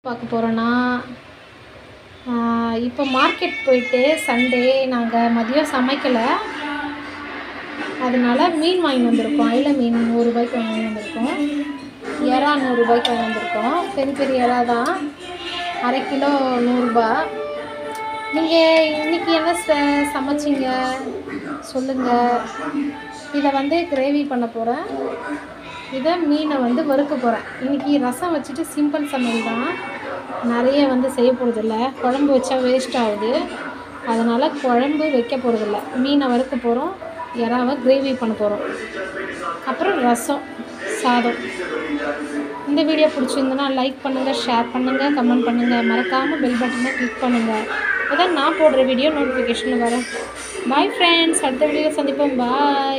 பார்க்க போகிறோன்னா இப்போ மார்க்கெட் போயிட்டு சண்டே நாங்கள் மதியம் சமைக்கலை அதனால மீன் வாங்கி வந்திருக்கோம் அயில மீன் நூறுரூபாய்க்கு வாங்கி வந்திருக்கோம் எறா நூறுரூபாய்க்கு வாங்கி வந்திருக்கோம் பெரிய பெரிய எறா தான் அரை கிலோ நூறுரூபா நீங்கள் இன்றைக்கி என்ன ச சமைச்சிங்க சொல்லுங்கள் இதை வந்து கிரேவி பண்ண போகிறேன் இதை மீனை வந்து வறுக்க போகிறேன் இன்றைக்கி ரசம் வச்சுட்டு சிம்பிள் சமையல் தான் நிறைய வந்து செய்ய போகிறதில்ல குழம்பு வச்சா வேஸ்ட் ஆகுது அதனால் குழம்பு வைக்க போகிறதில்ல மீனை வறுக்க போகிறோம் இறாவை கிரேவி பண்ண போகிறோம் அப்புறம் ரசம் சாதம் இந்த வீடியோ பிடிச்சிருந்தனா லைக் பண்ணுங்கள் ஷேர் பண்ணுங்கள் கமெண்ட் பண்ணுங்கள் மறக்காமல் பெல் பட்டனை கிளிக் பண்ணுங்கள் அப்போ நான் போடுற வீடியோ நோட்டிஃபிகேஷனில் வரும் பாய் ஃப்ரெண்ட்ஸ் அடுத்த வீடியோவில் சந்திப்போம் பாய்